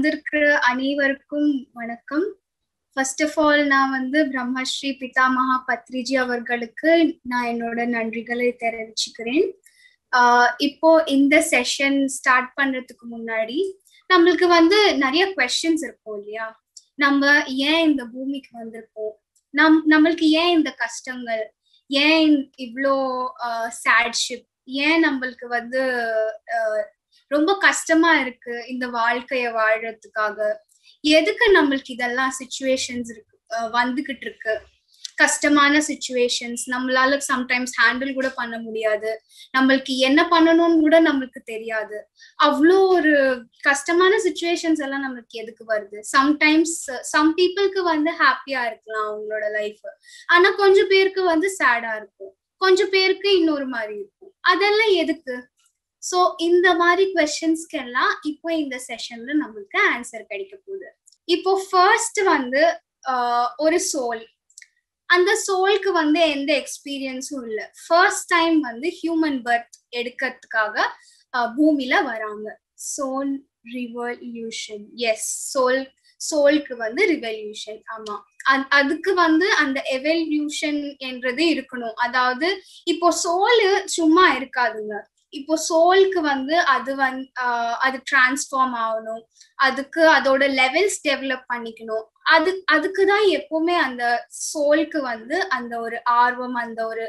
வந்திருக்கிற அனைவருக்கும் வணக்கம் ஃபர்ஸ்ட் ஆஃப் ஆல் நான் வந்து பிரம்மஸ்ரீ பிதாமகா பத்ரிஜி அவர்களுக்கு நான் என்னோட நன்றிகளை தெரிவிச்சுக்கிறேன் ஆஹ் இப்போ இந்த செஷன் ஸ்டார்ட் பண்றதுக்கு முன்னாடி நம்மளுக்கு வந்து நிறைய கொஸ்டின்ஸ் இருக்கும் இல்லையா நம்ம ஏன் இந்த பூமிக்கு வந்திருக்கோம் நம் நம்மளுக்கு ஏன் இந்த கஷ்டங்கள் ஏன் இவ்வளோ சேட்ஷிப் ஏன் நம்மளுக்கு வந்து ரொம்ப கஷ்டமா இருக்கு இந்த வாழ்க்கைய வாழறதுக்காக எதுக்கு நம்மளுக்கு இதெல்லாம் சுச்சுவேஷன்ஸ் இருக்கு வந்துகிட்டு இருக்கு கஷ்டமான சுச்சுவேஷன்ஸ் நம்மளால சம்டைம்ஸ் ஹேண்டில் கூட பண்ண முடியாது நம்மளுக்கு என்ன பண்ணணும்னு கூட நம்மளுக்கு தெரியாது அவ்வளோ ஒரு கஷ்டமான சுச்சுவேஷன்ஸ் எல்லாம் நம்மளுக்கு எதுக்கு வருது சம்டைம்ஸ் சம் பீப்புளுக்கு வந்து ஹாப்பியா இருக்கலாம் அவங்களோட லைஃப் ஆனா கொஞ்சம் பேருக்கு வந்து சேடா இருக்கும் கொஞ்சம் பேருக்கு இன்னொரு மாதிரி இருக்கும் அதெல்லாம் எதுக்கு சோ இந்த மாதிரி கொஸ்டின்ஸ்க்கு எல்லாம் இப்போ இந்த செஷன்ல நம்மளுக்கு ஆன்சர் கிடைக்க போகுது இப்போ ஃபர்ஸ்ட் வந்து ஒரு சோல் அந்த சோல்க்கு வந்து எந்த எக்ஸ்பீரியன்ஸும் இல்லை ஃபர்ஸ்ட் டைம் வந்து ஹியூமன் பர்த் எடுக்கிறதுக்காக பூமியில வராங்க சோல் ரிவல்யூஷன் எஸ் சோல் சோல்க்கு வந்து ரிவல்யூஷன் ஆமா அதுக்கு வந்து அந்த எவல்யூஷன் என்றது இருக்கணும் அதாவது இப்போ சோல் சும்மா இருக்காதுங்க இப்போ சோல்க்கு வந்து அது வந் அது டிரான்ஸ்ஃபார்ம் ஆகணும் அதுக்கு அதோட லெவல்ஸ் டெவலப் பண்ணிக்கணும் அது அதுக்கு தான் எப்பவுமே அந்த சோல்க்கு வந்து அந்த ஒரு ஆர்வம் அந்த ஒரு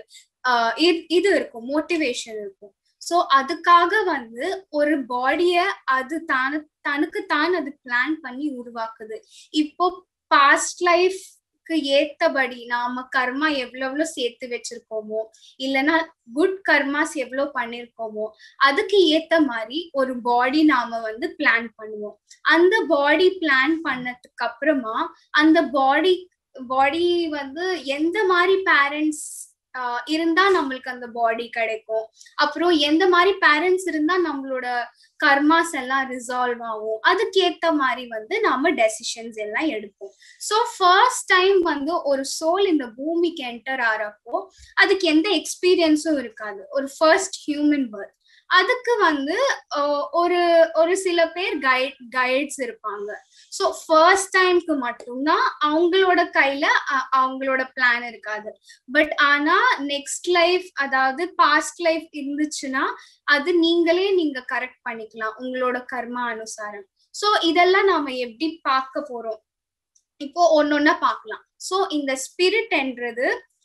இது இருக்கும் மோட்டிவேஷன் இருக்கும் ஸோ அதுக்காக வந்து ஒரு பாடிய அது தான தனக்கு தான் அது பிளான் பண்ணி உருவாக்குது இப்போ பாஸ்ட் லைஃப் ஏத்தபடி நாம கர்மா எவ்வளவு சேர்த்து வச்சிருக்கோமோ இல்லைன்னா குட் கர்மாஸ் எவ்வளவு பண்ணிருக்கோமோ அதுக்கு ஏத்த மாதிரி ஒரு பாடி நாம வந்து பிளான் பண்ணுவோம் அந்த பாடி பிளான் பண்ணதுக்கு அப்புறமா அந்த பாடி பாடி வந்து எந்த மாதிரி பேரண்ட்ஸ் இருந்தா நம்மளுக்கு அந்த பாடி கிடைக்கும் அப்புறம் எந்த மாதிரி பேரண்ட்ஸ் இருந்தா நம்மளோட கர்மாஸ் எல்லாம் ரிசால்வ் ஆகும் அதுக்கு ஏத்த மாதிரி வந்து நாம டெசிஷன்ஸ் எல்லாம் எடுப்போம் ஸோ ஃபர்ஸ்ட் டைம் வந்து ஒரு சோல் இந்த பூமிக்கு என்டர் ஆறப்போ அதுக்கு எந்த எக்ஸ்பீரியன்ஸும் இருக்காது ஒரு ஃபர்ஸ்ட் ஹியூமன் பர்த் அதுக்கு வந்து ஒரு ஒரு சில பேர் கைட் கைட்ஸ் இருப்பாங்க ஸோ ஃபர்ஸ்ட் டைம்க்கு மட்டும்தான் அவங்களோட கையில அவங்களோட பிளான் இருக்காது பட் ஆனா நெக்ஸ்ட் லைஃப் அதாவது பாஸ்ட் லைஃப் இருந்துச்சுன்னா அது நீங்களே நீங்க கரெக்ட் பண்ணிக்கலாம் உங்களோட கர்மா அனுசாரம் ஸோ இதெல்லாம் நாம எப்படி பார்க்க போறோம் இப்போ ஒன்னொன்னா பார்க்கலாம் ஸோ இந்த ஸ்பிரிட் என்றது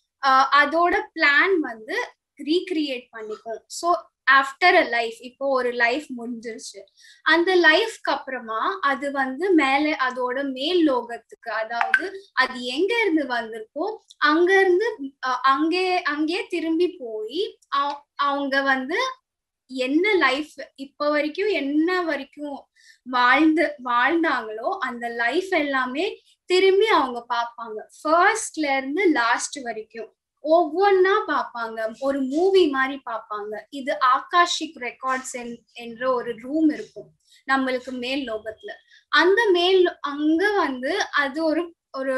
அதோட பிளான் வந்து ரீக்ரியேட் பண்ணிக்கும் ஸோ ஆஃப்டர் அ லைஃப் இப்போ ஒரு லைஃப் முடிஞ்சிருச்சு அந்த லைஃப்க்கு அப்புறமா அது வந்து மேல அதோட மேல் லோகத்துக்கு அதாவது அது எங்க இருந்து வந்திருக்கோ அங்க இருந்து அங்கே அங்கே திரும்பி போய் அவங்க வந்து என்ன லைஃப் இப்ப வரைக்கும் என்ன வரைக்கும் வாழ்ந்து வாழ்ந்தாங்களோ அந்த லைஃப் எல்லாமே திரும்பி அவங்க பார்ப்பாங்க ஃபர்ஸ்ட்ல இருந்து லாஸ்ட் வரைக்கும் ஒவ்வொன்னா பார்ப்பாங்க ஒரு மூவி மாதிரி பார்ப்பாங்க இது ஆகாஷிக் ரெக்கார்ட்ஸ் என்ற ஒரு ரூம் இருக்கும் நம்மளுக்கு மேல் லோகத்துல அந்த மேல் அங்க வந்து அது ஒரு ஒரு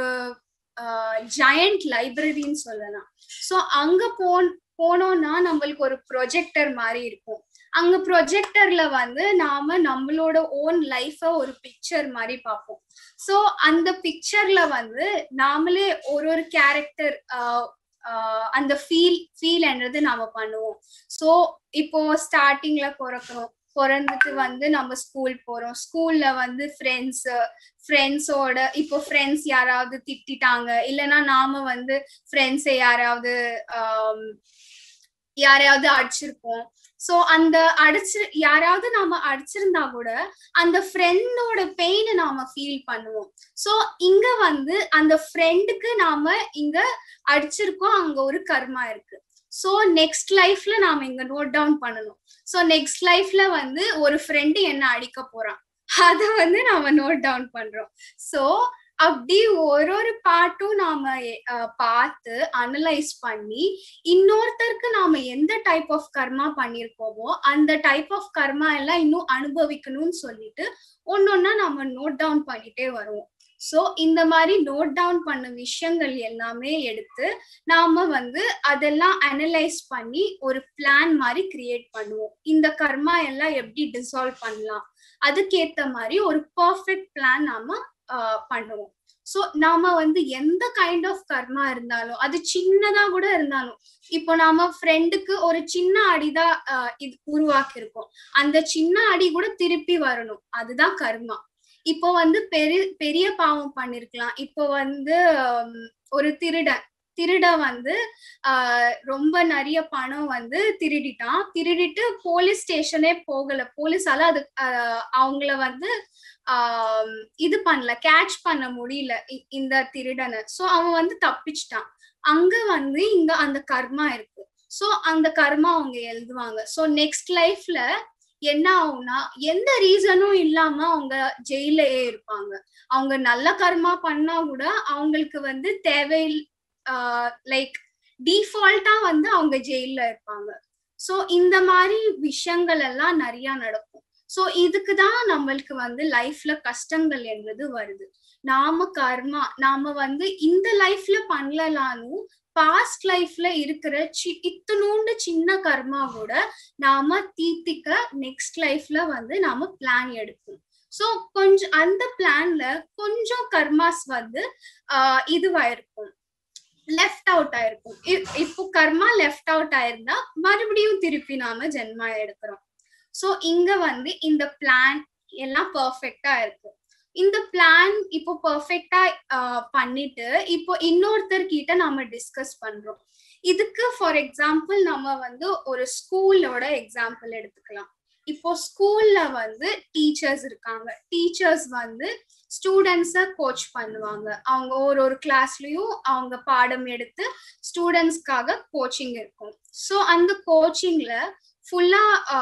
ஜயண்ட் லைப்ரரின்னு சொல்லலாம் ஸோ அங்க போன் போனோம்னா நம்மளுக்கு ஒரு ப்ரொஜெக்டர் மாதிரி இருக்கும் அங்க ப்ரொஜெக்டர்ல வந்து நாம நம்மளோட ஓன் லைஃப ஒரு பிக்சர் மாதிரி பார்ப்போம் ஸோ அந்த பிக்சர்ல வந்து நாமளே ஒரு ஒரு கேரக்டர் அந்த ஃபீல் ஃபீல்ன்றது நாம பண்ணுவோம் ஸோ இப்போ ஸ்டார்டிங்ல பிறக்கிறோம் பிறந்துட்டு வந்து நம்ம ஸ்கூல் போறோம் ஸ்கூல்ல வந்து ஃப்ரெண்ட்ஸ் ஃப்ரெண்ட்ஸோட இப்போ ஃப்ரெண்ட்ஸ் யாராவது திட்டாங்க இல்லைன்னா நாம வந்து ஃப்ரெண்ட்ஸை யாராவது யாரையாவது அடிச்சிருப்போம் சோ அந்த அடிச்சு யாராவது நாம அடிச்சிருந்தா கூட அந்த ஃப்ரெண்டோட பெயினை நாம ஃபீல் பண்ணுவோம் சோ இங்க வந்து அந்த ஃப்ரெண்டுக்கு நாம இங்க அடிச்சிருக்கோம் அங்க ஒரு கர்மா இருக்கு சோ நெக்ஸ்ட் லைஃப்ல நாம இங்க நோட் டவுன் பண்ணணும் சோ நெக்ஸ்ட் லைஃப்ல வந்து ஒரு ஃப்ரெண்டு என்ன அடிக்க போறான் அத வந்து நாம நோட் டவுன் பண்றோம் சோ அப்படி ஒரு ஒரு பாட்டும் நாம பார்த்து அனலைஸ் பண்ணி இன்னொருத்தருக்கு நாம எந்த டைப் ஆஃப் கர்மா பண்ணிருக்கோமோ அந்த டைப் ஆஃப் கர்மா எல்லாம் இன்னும் அனுபவிக்கணும்னு சொல்லிட்டு ஒன்னொன்னா நம்ம நோட் டவுன் பண்ணிட்டே வருவோம் சோ இந்த மாதிரி நோட் டவுன் பண்ண விஷயங்கள் எல்லாமே எடுத்து நாம வந்து அதெல்லாம் அனலைஸ் பண்ணி ஒரு பிளான் மாதிரி கிரியேட் பண்ணுவோம் இந்த கர்மா எல்லாம் எப்படி டிசால்வ் பண்ணலாம் அதுக்கேத்த மாதிரி ஒரு பர்ஃபெக்ட் பிளான் நாம பண்ணுவோம் சோ நாம வந்து எந்த கைண்ட் ஆஃப் கர்மா இருந்தாலும் அது சின்னதா கூட இருந்தாலும் இப்போ நாம ஃப்ரெண்டுக்கு ஒரு சின்ன அடிதான் இது உருவாக்கி இருக்கோம் அந்த சின்ன அடி கூட திருப்பி வரணும் அதுதான் கர்மா இப்போ வந்து பெரிய பெரிய பாவம் பண்ணிருக்கலாம் இப்போ வந்து ஒரு திருடன் திருட வந்து ஆஹ் ரொம்ப நிறைய பணம் வந்து திருடிட்டான் திருடிட்டு போலீஸ் ஸ்டேஷனே போகல போலீஸால அது அவங்கள வந்து ஆஹ் இது பண்ணல கேட்ச் பண்ண முடியல இந்த திருடனை சோ அவன் வந்து தப்பிச்சிட்டான் அங்க வந்து இங்க அந்த கர்மா இருக்கு சோ அந்த கர்மா அவங்க எழுதுவாங்க சோ நெக்ஸ்ட் லைஃப்ல என்ன ஆகும்னா எந்த ரீசனும் இல்லாம அவங்க ஜெயிலே இருப்பாங்க அவங்க நல்ல கர்மா பண்ணா கூட அவங்களுக்கு வந்து தேவை லைக் டிஃபால்ட்டா வந்து அவங்க ஜெயில இருப்பாங்க சோ இந்த மாதிரி விஷயங்கள் எல்லாம் நிறைய நடக்கும் சோ இதுக்கு தான் நம்மளுக்கு வந்து லைஃப்ல கஷ்டங்கள் என்பது வருது நாம கர்மா நாம வந்து இந்த லைஃப்ல பண்ணலானும் பாஸ்ட் லைஃப்ல இருக்கிற சி இத்தனூண்டு சின்ன கர்மா கூட நாம தீர்த்திக்க நெக்ஸ்ட் லைஃப்ல வந்து நாம பிளான் எடுப்போம் சோ கொஞ்சம் அந்த பிளான்ல கொஞ்சம் கர்மாஸ் வந்து ஆஹ் இதுவாயிருக்கும் லெஃப்ட் அவுட் ஆயிருக்கும் இப்போ கர்மா லெஃப்ட் அவுட் ஆயிருந்தா மறுபடியும் திருப்பி நாம ஜென்மா எடுக்கிறோம் சோ இங்க வந்து இந்த பிளான் எல்லாம் பர்ஃபெக்டா இருக்கு இந்த பிளான் இப்போ பர்ஃபெக்டா பண்ணிட்டு இப்போ இன்னொருத்தர் கிட்ட நாம டிஸ்கஸ் பண்றோம் இதுக்கு ஃபார் எக்ஸாம்பிள் நம்ம வந்து ஒரு ஸ்கூலோட எக்ஸாம்பிள் எடுத்துக்கலாம் இப்போ ஸ்கூல்ல வந்து டீச்சர்ஸ் இருக்காங்க டீச்சர்ஸ் வந்து ஸ்டூடெண்ட்ஸ கோச் பண்ணுவாங்க அவங்க ஒரு ஒரு கிளாஸ்லயும் அவங்க பாடம் எடுத்து ஸ்டூடெண்ட்ஸ்க்காக கோச்சிங் இருக்கும் ஸோ அந்த கோச்சிங்ல ஃபுல்லா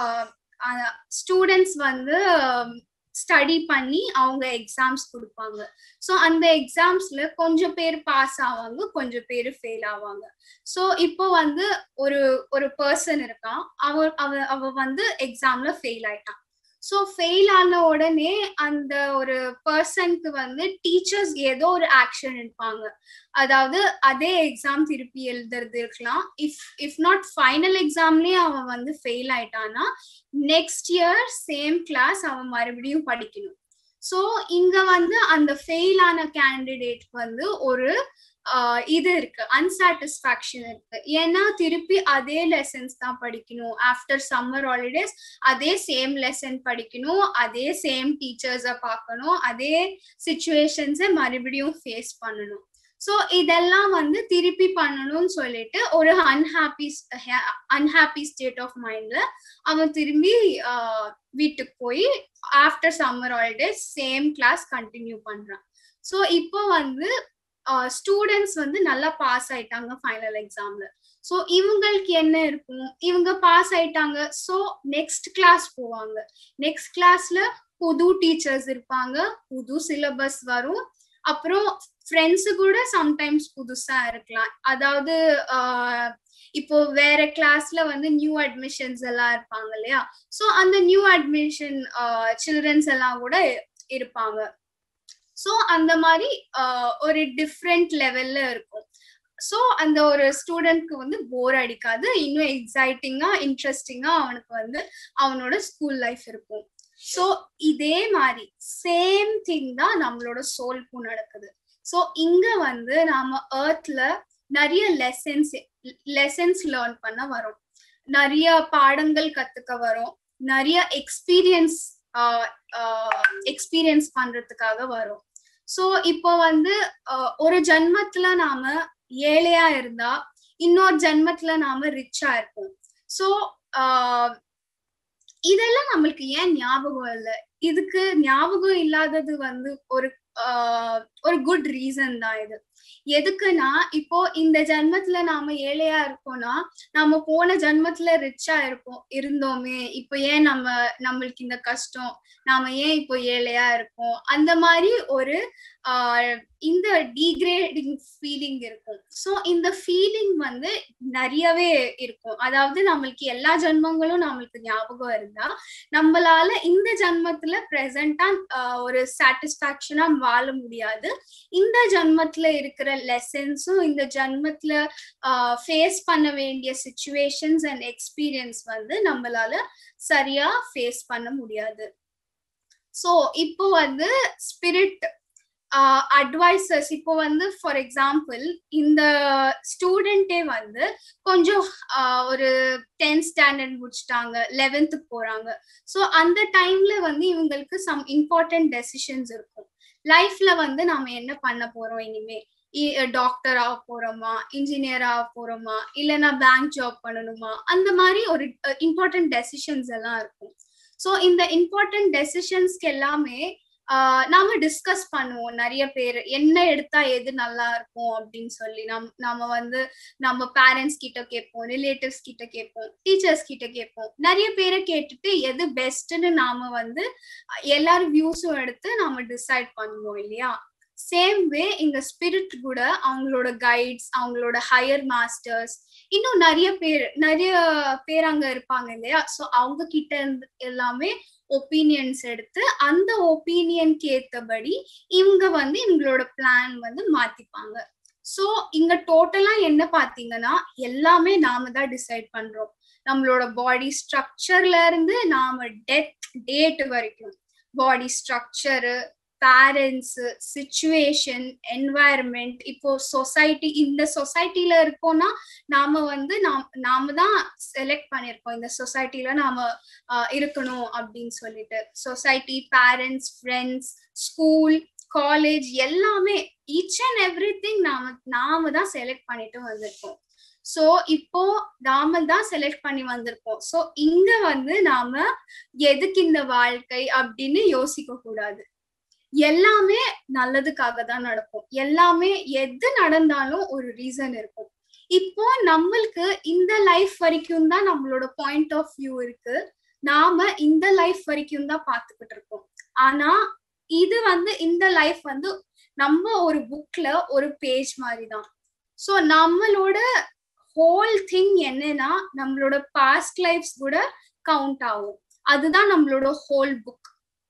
ஸ்டூடெண்ட்ஸ் வந்து ஸ்டடி பண்ணி அவங்க எக்ஸாம்ஸ் கொடுப்பாங்க ஸோ அந்த எக்ஸாம்ஸ்ல கொஞ்சம் பேர் பாஸ் ஆவாங்க கொஞ்சம் பேர் ஃபெயில் ஆவாங்க ஸோ இப்போ வந்து ஒரு ஒரு பர்சன் இருக்கான் அவ அவ அவ வந்து எக்ஸாம்ல ஃபெயில் ஆயிட்டான் ஸோ ஃபெயில் ஆன உடனே அந்த ஒரு பர்சனுக்கு வந்து டீச்சர்ஸ் ஏதோ ஒரு ஆக்ஷன் எடுப்பாங்க அதாவது அதே எக்ஸாம் திருப்பி எழுதுறது இருக்கலாம் இஃப் இஃப் நாட் ஃபைனல் எக்ஸாம்லயே அவன் வந்து ஃபெயில் ஆயிட்டான்னா நெக்ஸ்ட் இயர் சேம் கிளாஸ் அவன் மறுபடியும் படிக்கணும் ஸோ இங்க வந்து அந்த ஃபெயில் ஆன கேண்டிடேட் வந்து ஒரு இது இருக்கு அன்சாட்டிஸ்பாக்சன் இருக்கு ஏன்னா திருப்பி அதே லெசன்ஸ் தான் படிக்கணும் ஆஃப்டர் சம்மர் ஹாலிடேஸ் அதே சேம் லெசன் படிக்கணும் அதே சேம் டீச்சர்ஸை பார்க்கணும் அதே சுச்சுவேஷன்ஸை மறுபடியும் ஃபேஸ் பண்ணணும் ஸோ இதெல்லாம் வந்து திருப்பி பண்ணணும்னு சொல்லிட்டு ஒரு அன்ஹாப்பி அன்ஹாப்பி ஸ்டேட் ஆஃப் மைண்ட்ல அவன் திரும்பி வீட்டுக்கு போய் after summer holidays same class continue பண்றான் ஸோ இப்போ வந்து ஸ்டூடெண்ட்ஸ் வந்து நல்லா பாஸ் ஆயிட்டாங்க ஃபைனல் எக்ஸாம்ல ஸோ இவங்களுக்கு என்ன இருக்கும் இவங்க பாஸ் ஆயிட்டாங்க ஸோ நெக்ஸ்ட் கிளாஸ் போவாங்க நெக்ஸ்ட் கிளாஸ்ல புது டீச்சர்ஸ் இருப்பாங்க புது சிலபஸ் வரும் அப்புறம் ஃப்ரெண்ட்ஸு கூட சம்டைம்ஸ் புதுசா இருக்கலாம் அதாவது இப்போ வேற கிளாஸ்ல வந்து நியூ அட்மிஷன்ஸ் எல்லாம் இருப்பாங்க இல்லையா ஸோ அந்த நியூ அட்மிஷன் சில்ட்ரன்ஸ் எல்லாம் கூட இருப்பாங்க ஸோ அந்த மாதிரி ஒரு டிஃப்ரெண்ட் லெவல்ல இருக்கும் ஸோ அந்த ஒரு ஸ்டூடெண்ட்க்கு வந்து போர் அடிக்காது இன்னும் எக்ஸைட்டிங்கா இன்ட்ரெஸ்டிங்கா அவனுக்கு வந்து அவனோட ஸ்கூல் லைஃப் இருக்கும் ஸோ இதே மாதிரி சேம் திங் தான் நம்மளோட சோல்க்கும் நடக்குது ஸோ இங்க வந்து நாம ஏர்த்ல நிறைய லெசன்ஸ் லெசன்ஸ் லேர்ன் பண்ண வரும் நிறைய பாடங்கள் கத்துக்க வரும் நிறைய எக்ஸ்பீரியன்ஸ் எக்ஸ்பீரியன்ஸ் பண்றதுக்காக வரும் சோ இப்போ வந்து ஒரு ஜென்மத்துல நாம ஏழையா இருந்தா இன்னொரு ஜென்மத்துல நாம ரிச்சா இருப்போம் சோ இதெல்லாம் நம்மளுக்கு ஏன் ஞாபகம் இல்லை இதுக்கு ஞாபகம் இல்லாதது வந்து ஒரு ஒரு குட் ரீசன் தான் இது எதுக்குன்னா இப்போ இந்த ஜென்மத்துல நாம ஏழையா இருக்கோம்னா நாம போன ஜென்மத்துல ரிச்சா இருப்போம் இருந்தோமே இப்போ ஏன் நம்ம நம்மளுக்கு இந்த கஷ்டம் நாம ஏன் இப்போ ஏழையா இருக்கோம் அந்த மாதிரி ஒரு ஆஹ் இந்த டீக்ரேடிங் ஃபீலிங் இருக்கும் ஸோ இந்த ஃபீலிங் வந்து நிறையவே இருக்கும் அதாவது நம்மளுக்கு எல்லா ஜென்மங்களும் நம்மளுக்கு ஞாபகம் இருந்தா நம்மளால இந்த ஜென்மத்துல ப்ரெசண்டா ஒரு சாட்டிஸ்பாக்சனா வாழ முடியாது இந்த ஜென்மத்துல இருக்கிற லெசன்ஸும் இந்த ஜென்மத்துல ஃபேஸ் பண்ண வேண்டிய சுச்சுவேஷன்ஸ் அண்ட் எக்ஸ்பீரியன்ஸ் வந்து நம்மளால சரியா ஃபேஸ் பண்ண முடியாது ஸோ இப்போ வந்து ஸ்பிரிட் அட்வைசர்ஸ் இப்போ வந்து ஃபார் எக்ஸாம்பிள் இந்த ஸ்டூடெண்டே வந்து கொஞ்சம் ஒரு டென்த் ஸ்டாண்டர்ட் முடிச்சிட்டாங்க லெவன்த்துக்கு போறாங்க ஸோ அந்த டைம்ல வந்து இவங்களுக்கு சம் இம்பார்ட்டன்ட் டெசிஷன்ஸ் இருக்கும் லைஃப்ல வந்து நாம என்ன பண்ண போறோம் இனிமே டாக்டர் ஆக போறோமா இன்ஜினியர் ஆக போறோமா இல்லைன்னா பேங்க் ஜாப் பண்ணணுமா அந்த மாதிரி ஒரு இம்பார்ட்டன்ட் டெசிஷன்ஸ் எல்லாம் இருக்கும் ஸோ இந்த இம்பார்ட்டன்ட் டெசிஷன்ஸ்க்கு எல்லாமே நாம டிஸ்கஸ் பண்ணுவோம் நிறைய பேர் என்ன எடுத்தா எது நல்லா இருக்கும் அப்படின்னு சொல்லி நம் நாம வந்து நம்ம பேரண்ட்ஸ் கிட்ட கேட்போம் ரிலேட்டிவ்ஸ் கிட்ட கேட்போம் டீச்சர்ஸ் கிட்ட கேட்போம் நிறைய பேரை கேட்டுட்டு எது பெஸ்ட்னு நாம வந்து எல்லாரும் வியூஸும் எடுத்து நாம டிசைட் பண்ணுவோம் இல்லையா சேம் வே இங்க ஸ்பிரிட் கூட அவங்களோட கைட்ஸ் அவங்களோட ஹையர் மாஸ்டர்ஸ் இன்னும் நிறைய பேர் நிறைய பேர் அங்க இருப்பாங்க இல்லையா ஸோ அவங்க கிட்ட இருந்து எல்லாமே ஒப்பீனியன்ஸ் எடுத்து அந்த ஒப்பீனியனுக்கு ஏத்தபடி இவங்க வந்து இவங்களோட பிளான் வந்து மாத்திப்பாங்க ஸோ இங்க டோட்டலா என்ன பாத்தீங்கன்னா எல்லாமே நாம தான் டிசைட் பண்றோம் நம்மளோட பாடி ஸ்ட்ரக்சர்ல இருந்து நாம டெத் டேட் வரைக்கும் body structure parents situation environment இப்போ சொசைட்டி இந்த சொசைட்டில இருக்கோம்னா நாம வந்து நாம் நாம தான் செலக்ட் பண்ணிருக்கோம் இந்த சொசைட்டில நாம இருக்கணும் அப்படின்னு சொல்லிட்டு society parents friends school college எல்லாமே ஈச் அண்ட் எவ்ரி திங் நாம நாம தான் செலக்ட் பண்ணிட்டு வந்திருக்கோம் சோ இப்போ நாம தான் செலக்ட் பண்ணி வந்திருக்கோம் சோ இங்க வந்து நாம எதுக்கு இந்த வாழ்க்கை அப்படின்னு யோசிக்க கூடாது எல்லாமே நல்லதுக்காக தான் நடக்கும் எல்லாமே எது நடந்தாலும் ஒரு ரீசன் இருக்கும் இப்போ நம்மளுக்கு இந்த லைஃப் வரைக்கும் தான் நம்மளோட பாயிண்ட் ஆஃப் வியூ இருக்கு நாம இந்த லைஃப் வரைக்கும் தான் பாத்துக்கிட்டு இருக்கோம் ஆனா இது வந்து இந்த லைஃப் வந்து நம்ம ஒரு புக்ல ஒரு பேஜ் மாதிரி தான் ஸோ நம்மளோட ஹோல் திங் என்னன்னா நம்மளோட பாஸ்ட் லைஃப்ஸ் கூட கவுண்ட் ஆகும் அதுதான் நம்மளோட ஹோல் புக்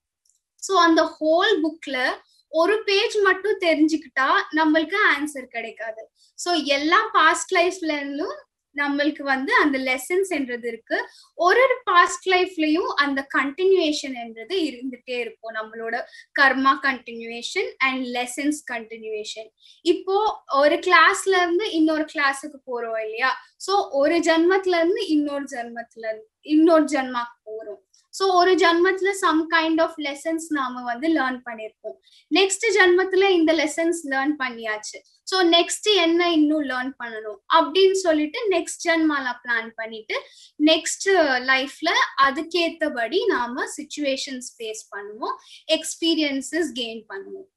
ஸோ அந்த ஹோல் புக்ல ஒரு பேஜ் மட்டும் தெரிஞ்சுக்கிட்டா நம்மளுக்கு ஆன்சர் கிடைக்காது ஸோ எல்லா பாஸ்ட் லைஃப்ல இருந்தும் நம்மளுக்கு வந்து அந்த லெசன்ஸ் என்றது இருக்கு ஒரு ஒரு பாஸ்ட் லைஃப்லயும் அந்த கண்டினியூவேஷன் என்றது இருந்துட்டே இருக்கும் நம்மளோட karma continuation and lessons continuation இப்போ ஒரு கிளாஸ்ல இருந்து இன்னொரு கிளாஸுக்கு போறோம் இல்லையா சோ ஒரு ஜென்மத்துல இருந்து இன்னொரு ஜென்மத்துல இன்னொரு ஜென்மாக்கு போறோம் ஸோ ஒரு ஜென்மத்துல சம் கைண்ட் ஆஃப் லெசன்ஸ் நாம வந்து லேர்ன் பண்ணிருப்போம் நெக்ஸ்ட் ஜென்மத்துல இந்த லெசன்ஸ் லேர்ன் பண்ணியாச்சு ஸோ நெக்ஸ்ட் என்ன இன்னும் லேர்ன் பண்ணணும் அப்படின்னு சொல்லிட்டு நெக்ஸ்ட் ஜென்மால பிளான் பண்ணிட்டு நெக்ஸ்ட் லைஃப்ல அதுக்கேத்தபடி நாம சுச்சுவேஷன்ஸ் ஃபேஸ் பண்ணுவோம் எக்ஸ்பீரியன்சஸ் கெயின் பண்ணுவோம்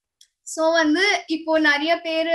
ஸோ வந்து இப்போ நிறைய பேரு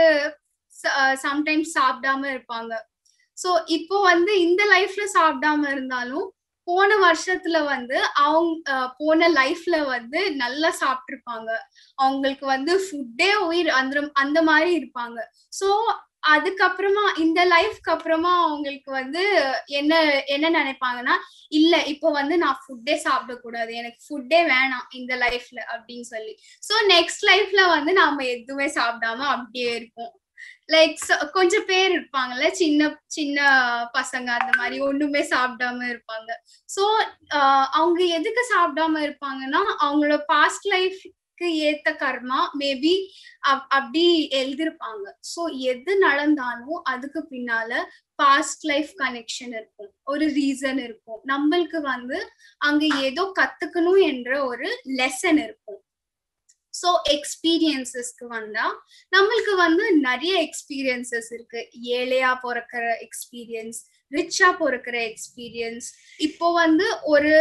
சம்டைம்ஸ் சாப்பிடாம இருப்பாங்க ஸோ இப்போ வந்து இந்த லைஃப்ல சாப்பிடாம இருந்தாலும் போன வருஷத்துல வந்து அவங்க போன லைஃப்ல வந்து நல்லா சாப்பிட்டுருப்பாங்க அவங்களுக்கு வந்து ஃபுட்டே உயிர் அந்த அந்த மாதிரி இருப்பாங்க ஸோ அதுக்கப்புறமா இந்த லைஃப்க்கு அப்புறமா அவங்களுக்கு வந்து என்ன என்ன நினைப்பாங்கன்னா இல்ல இப்போ வந்து நான் ஃபுட்டே சாப்பிடக்கூடாது எனக்கு ஃபுட்டே வேணாம் இந்த லைஃப்ல அப்படின்னு சொல்லி ஸோ நெக்ஸ்ட் லைஃப்ல வந்து நாம எதுவுமே சாப்பிடாம அப்படியே இருப்போம் லைக் கொஞ்சம் பேர் இருப்பாங்கல்ல சின்ன சின்ன பசங்க அந்த மாதிரி ஒண்ணுமே சாப்பிடாம இருப்பாங்க ஸோ அவங்க எதுக்கு சாப்பிடாம இருப்பாங்கன்னா அவங்களோட பாஸ்ட் லைஃப்க்கு ஏத்த கர்மா மேபி அப்படி எழுதிருப்பாங்க ஸோ எது நடந்தாலும் அதுக்கு பின்னால பாஸ்ட் லைஃப் கனெக்ஷன் இருக்கும் ஒரு ரீசன் இருக்கும் நம்மளுக்கு வந்து அங்க ஏதோ கத்துக்கணும் என்ற ஒரு லெசன் இருக்கும் ஸோ எக்ஸ்பீரியன்சஸ்க்கு வந்தா நம்மளுக்கு வந்து நிறைய எக்ஸ்பீரியன்சஸ் இருக்கு ஏழையா பிறக்கிற எக்ஸ்பீரியன்ஸ் ரிச்சா பிறக்கிற எக்ஸ்பீரியன்ஸ் இப்போ வந்து ஒரு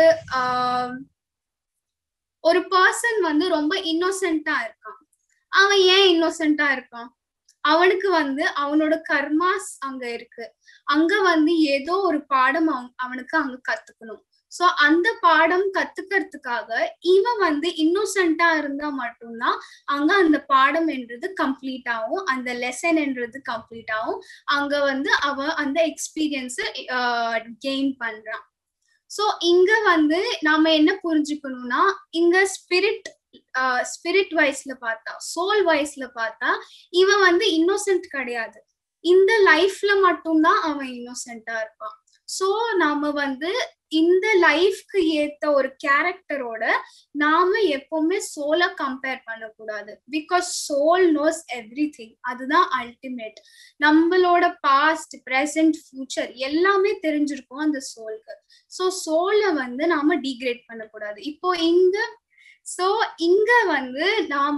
ஒரு பர்சன் வந்து ரொம்ப இன்னோசென்ட்டா இருக்கான் அவன் ஏன் இன்னோசென்ட்டா இருக்கான் அவனுக்கு வந்து அவனோட கர்மாஸ் அங்க இருக்கு அங்க வந்து ஏதோ ஒரு பாடம் அவன் அவனுக்கு அங்க கத்துக்கணும் சோ அந்த பாடம் கத்துக்கிறதுக்காக இவன் வந்து இன்னோசென்ட்டா இருந்தா மட்டும்தான் அங்க அந்த பாடம் என்றது கம்ப்ளீட் ஆகும் அந்த லெசன் என்றது கம்ப்ளீட் ஆகும் அங்க வந்து அவன் அந்த எக்ஸ்பீரியன்ஸ் கெயின் பண்றான் சோ இங்க வந்து நாம என்ன புரிஞ்சுக்கணும்னா இங்க ஸ்பிரிட் ஸ்பிரிட் வைஸ்ல பார்த்தா சோல் வைஸ்ல பார்த்தா இவன் வந்து இன்னோசென்ட் கிடையாது இந்த லைஃப்ல மட்டும்தான் அவன் இன்னோசென்ட்டா இருப்பான் சோ நாம வந்து இந்த லைஃப்க்கு ஏத்த ஒரு கேரக்டரோட நாம எப்பவுமே சோலை கம்பேர் பண்ணக்கூடாது because soul knows everything அதுதான் அல்டிமேட் நம்மளோட பாஸ்ட் ப்ரெசன்ட் ஃபியூச்சர் எல்லாமே தெரிஞ்சிருக்கும் அந்த சோலுக்கு ஸோ சோலை வந்து நாம டிகிரேட் பண்ணக்கூடாது இப்போ இங்க சோ இங்க வந்து நாம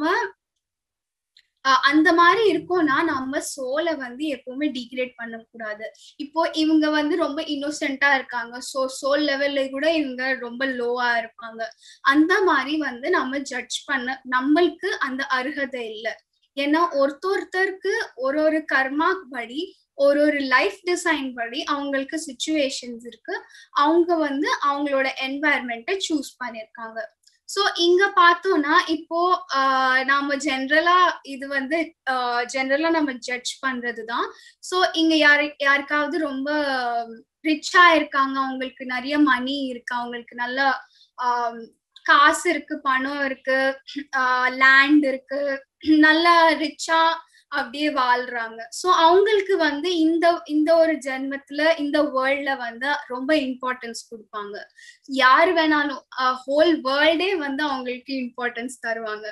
அந்த மாதிரி இருக்கோம்னா நம்ம சோலை வந்து எப்பவுமே டிகிரேட் பண்ணக்கூடாது இப்போ இவங்க வந்து ரொம்ப இன்னோசென்ட்டா இருக்காங்க சோ சோல் லெவல்ல கூட இவங்க ரொம்ப லோவா இருப்பாங்க அந்த மாதிரி வந்து நம்ம ஜட்ஜ் பண்ண நம்மளுக்கு அந்த அருகதை இல்லை ஏன்னா ஒருத்தொருத்தருக்கு ஒரு ஒரு கர்மா படி ஒரு ஒரு லைஃப் டிசைன் படி அவங்களுக்கு சுச்சுவேஷன்ஸ் இருக்கு அவங்க வந்து அவங்களோட என்வாயர்மெண்ட்டை சூஸ் பண்ணிருக்காங்க சோ இங்க பார்த்தோம்னா இப்போ நாம ஜென்ரலா இது வந்து ஜென்ரலா நம்ம ஜட்ஜ் பண்றதுதான் சோ இங்க யாரு யாருக்காவது ரொம்ப ரிச்சா இருக்காங்க அவங்களுக்கு நிறைய மணி இருக்கு அவங்களுக்கு நல்ல காசு இருக்கு பணம் இருக்கு லேண்ட் இருக்கு நல்ல ரிச்சா அப்படியே வாழ்றாங்க சோ அவங்களுக்கு வந்து இந்த இந்த ஒரு ஜென்மத்துல இந்த வேர்ல்ட்ல வந்து ரொம்ப இம்பார்ட்டன்ஸ் கொடுப்பாங்க யாரு வேணாலும் ஹோல் வேர்ல்டே வந்து அவங்களுக்கு இம்பார்ட்டன்ஸ் தருவாங்க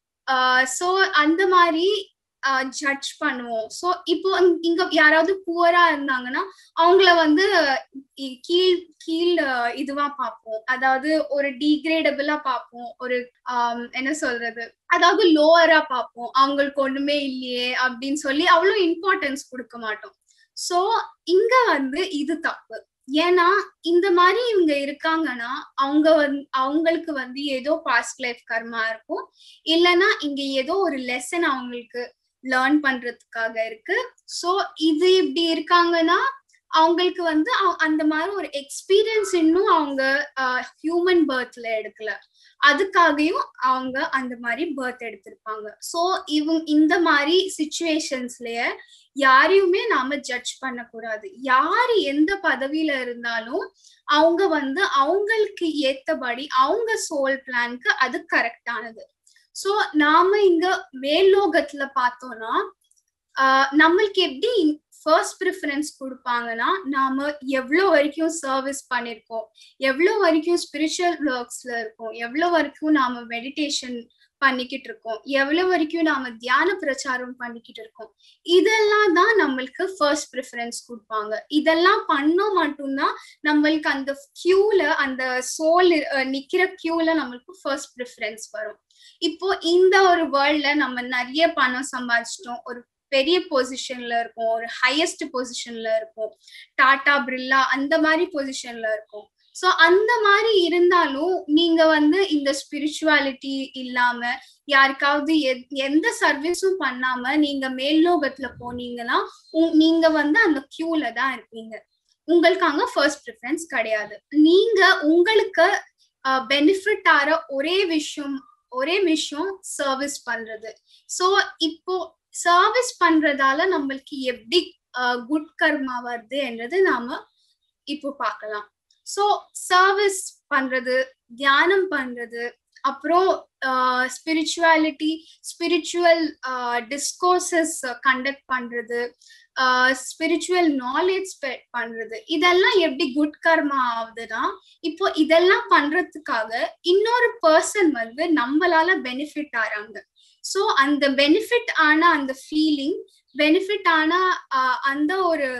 சோ அந்த மாதிரி ஜட்ஜ் பண்ணுவோம் ஸோ இப்போ இங்க யாராவது புவரா இருந்தாங்கன்னா அவங்கள வந்து கீழ் கீழ் இதுவா பார்ப்போம் அதாவது ஒரு டிகிரேடபிளா பார்ப்போம் ஒரு என்ன சொல்றது அதாவது லோவரா பார்ப்போம் அவங்களுக்கு ஒண்ணுமே இல்லையே அப்படின்னு சொல்லி அவ்வளவு இம்பார்ட்டன்ஸ் கொடுக்க மாட்டோம் சோ இங்க வந்து இது தப்பு ஏன்னா இந்த மாதிரி இவங்க இருக்காங்கன்னா அவங்க வந்து அவங்களுக்கு வந்து ஏதோ பாஸ்ட் லைஃப் கர்மா இருக்கும் இல்லைன்னா இங்க ஏதோ ஒரு லெசன் அவங்களுக்கு லேர்ன் பண்றதுக்காக இருக்கு சோ இது இப்படி இருக்காங்கன்னா அவங்களுக்கு வந்து அந்த மாதிரி ஒரு எக்ஸ்பீரியன்ஸ் இன்னும் அவங்க ஹியூமன் பர்த்ல எடுக்கல அதுக்காகவும் அவங்க அந்த மாதிரி பர்த் எடுத்திருப்பாங்க சோ இவங்க இந்த மாதிரி சுச்சுவேஷன்ஸ்லயே யாரையுமே நாம ஜட்ஜ் பண்ணக்கூடாது யாரு எந்த பதவியில இருந்தாலும் அவங்க வந்து அவங்களுக்கு ஏத்தபடி அவங்க சோல் பிளான்க்கு அது கரெக்டானது சோ நாம இங்க மேல்லோகத்துல பார்த்தோம்னா ஆஹ் நம்மளுக்கு எப்படி ஃபர்ஸ்ட் ப்ரிஃபரன்ஸ் கொடுப்பாங்கன்னா நாம எவ்வளோ வரைக்கும் சர்வீஸ் பண்ணிருக்கோம் எவ்வளோ வரைக்கும் ஸ்பிரிச்சுவல் ஒர்க்ஸ்ல இருக்கோம் எவ்வளோ வரைக்கும் நாம மெடிடேஷன் பண்ணிக்கிட்டு இருக்கோம் எவ்வளவு வரைக்கும் நாம தியான பிரச்சாரம் பண்ணிக்கிட்டு இருக்கோம் இதெல்லாம் தான் நம்மளுக்கு ஃபர்ஸ்ட் ப்ரிஃபரன்ஸ் கொடுப்பாங்க இதெல்லாம் பண்ணோம் மட்டும்தான் நம்மளுக்கு அந்த கியூல அந்த சோல் நிக்கிற கியூல நம்மளுக்கு ஃபர்ஸ்ட் ப்ரிஃபரன்ஸ் வரும் இப்போ இந்த ஒரு வேர்ல்ட்ல நம்ம நிறைய பணம் சம்பாதிச்சிட்டோம் ஒரு பெரிய பொசிஷன்ல இருக்கும் ஒரு ஹையஸ்ட் பொசிஷன்ல இருக்கும் டாடா பிர்லா அந்த மாதிரி பொசிஷன்ல இருக்கும் சோ அந்த மாதிரி இருந்தாலும் நீங்க வந்து இந்த ஸ்பிரிச்சுவாலிட்டி இல்லாம யாருக்காவது எந்த சர்வீஸும் பண்ணாம நீங்க மேல்லோகத்துல போனீங்கன்னா நீங்க வந்து அந்த கியூல தான் இருப்பீங்க உங்களுக்கு அங்க ஃபர்ஸ்ட் ப்ரிஃபரன்ஸ் கிடையாது நீங்க உங்களுக்கு பெனிஃபிட் ஆற ஒரே விஷயம் ஒரே விஷயம் சர்வீஸ் பண்றது சோ இப்போ சர்வீஸ் பண்றதால நம்மளுக்கு எப்படி குட் கர்மா வருது என்றது நாம இப்போ பார்க்கலாம் ஸோ சர்வீஸ் பண்றது தியானம் பண்றது அப்புறம் ஸ்பிரிச்சுவாலிட்டி ஸ்பிரிச்சுவல் டிஸ்கோர்சஸ் கண்டக்ட் பண்றது ஸ்பிரிச்சுவல் நாலேஜ் ஸ்ப்ரெட் பண்றது இதெல்லாம் எப்படி குட் கர்மா ஆகுதுன்னா இப்போ இதெல்லாம் பண்றதுக்காக இன்னொரு பர்சன் வந்து நம்மளால பெனிஃபிட் ஆறாங்க ஸோ அந்த பெனிஃபிட் ஆன அந்த ஃபீலிங் பெனிஃபிட் ஆன அந்த ஒரு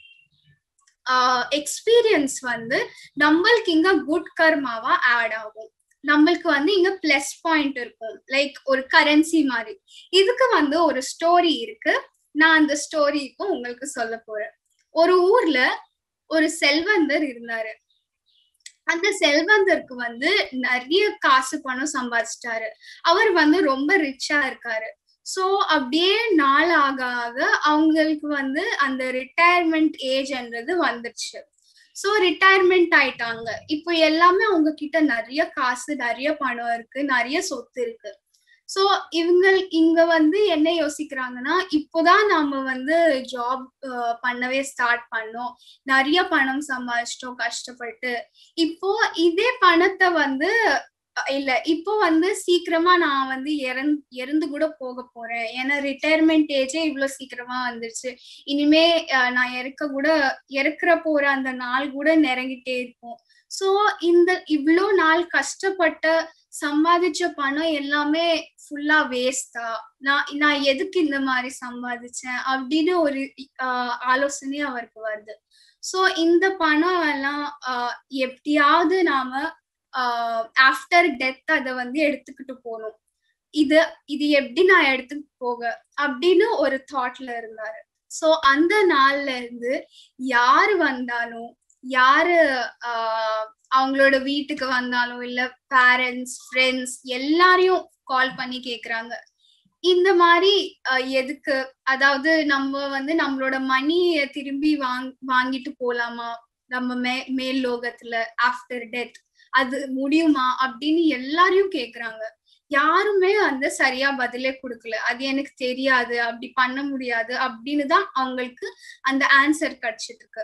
எக்ஸ்பீரியன்ஸ் வந்து நம்மளுக்கு இங்க குட் கர்மாவா ஆட் ஆகும் நம்மளுக்கு வந்து இங்க பிளஸ் பாயிண்ட் இருக்கும் லைக் ஒரு கரன்சி மாதிரி இதுக்கு வந்து ஒரு ஸ்டோரி இருக்கு நான் அந்த ஸ்டோரி இப்போ உங்களுக்கு சொல்ல போறேன் ஒரு ஊர்ல ஒரு செல்வந்தர் இருந்தாரு அந்த செல்வந்தருக்கு வந்து நிறைய காசு பணம் சம்பாதிச்சிட்டாரு அவர் வந்து ரொம்ப ரிச்சா இருக்காரு ஸோ அப்படியே நாள் ஆக ஆக அவங்களுக்கு வந்து அந்த ரிட்டையர்மெண்ட் ஏஜ்ன்றது வந்துருச்சு ஸோ ரிட்டையர்மெண்ட் ஆயிட்டாங்க இப்போ எல்லாமே அவங்க கிட்ட நிறைய காசு நிறைய பணம் இருக்கு நிறைய சொத்து இருக்கு ஸோ இவங்க இங்க வந்து என்ன யோசிக்கிறாங்கன்னா இப்போதான் நாம வந்து ஜாப் பண்ணவே ஸ்டார்ட் பண்ணோம் நிறைய பணம் சம்பாதிச்சிட்டோம் கஷ்டப்பட்டு இப்போ இதே பணத்தை வந்து இல்ல இப்போ வந்து சீக்கிரமா நான் வந்து இறந்து இறந்து கூட போக போறேன் ஏன்னா ரிட்டையர்மெண்ட் ஏஜே இவ்வளவு சீக்கிரமா வந்துருச்சு இனிமே நான் இறக்க கூட இறக்குற போற அந்த நாள் கூட நெருங்கிட்டே இருக்கும் சோ இந்த இவ்வளோ நாள் கஷ்டப்பட்ட சம்பாதிச்ச பணம் எல்லாமே ஃபுல்லா வேஸ்டா நான் நான் எதுக்கு இந்த மாதிரி சம்பாதிச்சேன் அப்படின்னு ஒரு ஆலோசனை அவருக்கு வருது சோ இந்த பணம் எல்லாம் எப்படியாவது நாம ஆஃப்டர் டெத் அதை வந்து எடுத்துக்கிட்டு போகணும் இது இது எப்படி நான் எடுத்துட்டு போக அப்படின்னு ஒரு தாட்ல இருந்தாரு சோ அந்த நாள்ல இருந்து யாரு வந்தாலும் யாரு ஆஹ் அவங்களோட வீட்டுக்கு வந்தாலும் இல்ல பேரண்ட்ஸ் ஃப்ரெண்ட்ஸ் எல்லாரையும் கால் பண்ணி கேக்குறாங்க இந்த மாதிரி எதுக்கு அதாவது நம்ம வந்து நம்மளோட மணிய திரும்பி வாங் வாங்கிட்டு போலாமா நம்ம மே மேல் லோகத்துல ஆஃப்டர் டெத் அது முடியுமா அப்படின்னு எல்லாரையும் கேக்குறாங்க யாருமே வந்து சரியா பதிலே கொடுக்கல அது எனக்கு தெரியாது அப்படி பண்ண முடியாது அப்படின்னு தான் அவங்களுக்கு அந்த ஆன்சர் கிடைச்சிட்டு இருக்கு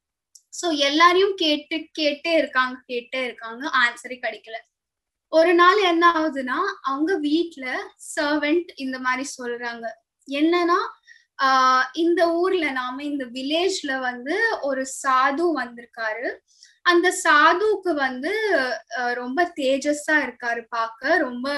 சோ எல்லாரையும் கேட்டு கேட்டே இருக்காங்க கேட்டே இருக்காங்க ஆன்சரே கிடைக்கல ஒரு நாள் என்ன ஆகுதுன்னா அவங்க வீட்டுல சர்வெண்ட் இந்த மாதிரி சொல்றாங்க என்னன்னா ஆஹ் இந்த ஊர்ல நாம இந்த வில்லேஜ்ல வந்து ஒரு சாது வந்திருக்காரு அந்த சாதுவுக்கு வந்து ரொம்ப தேஜஸா இருக்காரு பார்க்க ரொம்ப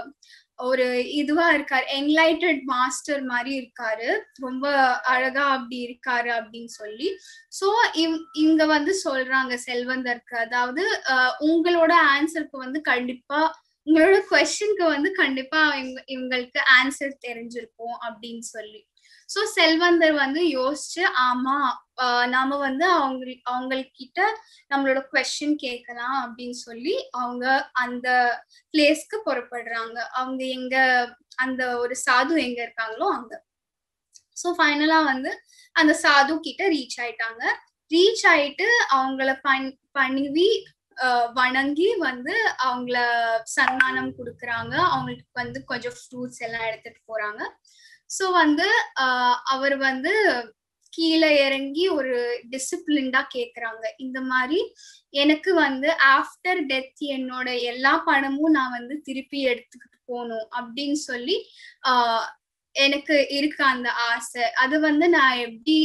ஒரு இதுவா இருக்காரு என்லைட்டட் மாஸ்டர் மாதிரி இருக்காரு ரொம்ப அழகா அப்படி இருக்காரு அப்படின்னு சொல்லி சோ இவ் இங்க வந்து சொல்றாங்க செல்வந்தருக்கு அதாவது உங்களோட ஆன்சருக்கு வந்து கண்டிப்பா உங்களோட கொஸ்டினுக்கு வந்து கண்டிப்பா இவங்களுக்கு ஆன்சர் தெரிஞ்சிருக்கும் அப்படின்னு சொல்லி சோ செல்வந்தர் வந்து யோசிச்சு ஆமா நாம வந்து அவங்க அவங்கக்கிட்ட நம்மளோட கொஸ்டின் கேட்கலாம் அப்படின்னு சொல்லி அவங்க அந்த பிளேஸ்க்கு புறப்படுறாங்க அவங்க எங்க அந்த ஒரு சாது எங்க இருக்காங்களோ அங்க சோ ஃபைனலா வந்து அந்த சாது கிட்ட ரீச் ஆயிட்டாங்க ரீச் ஆயிட்டு அவங்கள பண் பணிவி வணங்கி வந்து அவங்கள சன்மானம் கொடுக்குறாங்க அவங்களுக்கு வந்து கொஞ்சம் ஃப்ரூட்ஸ் எல்லாம் எடுத்துட்டு போறாங்க ஸோ வந்து அவர் வந்து கீழே இறங்கி ஒரு டிசிப்ளின்டா கேக்குறாங்க இந்த மாதிரி எனக்கு வந்து ஆஃப்டர் டெத் என்னோட எல்லா பணமும் நான் வந்து திருப்பி எடுத்துக்கிட்டு போகணும் அப்படின்னு சொல்லி ஆஹ் எனக்கு இருக்கு அந்த ஆசை அது வந்து நான் எப்படி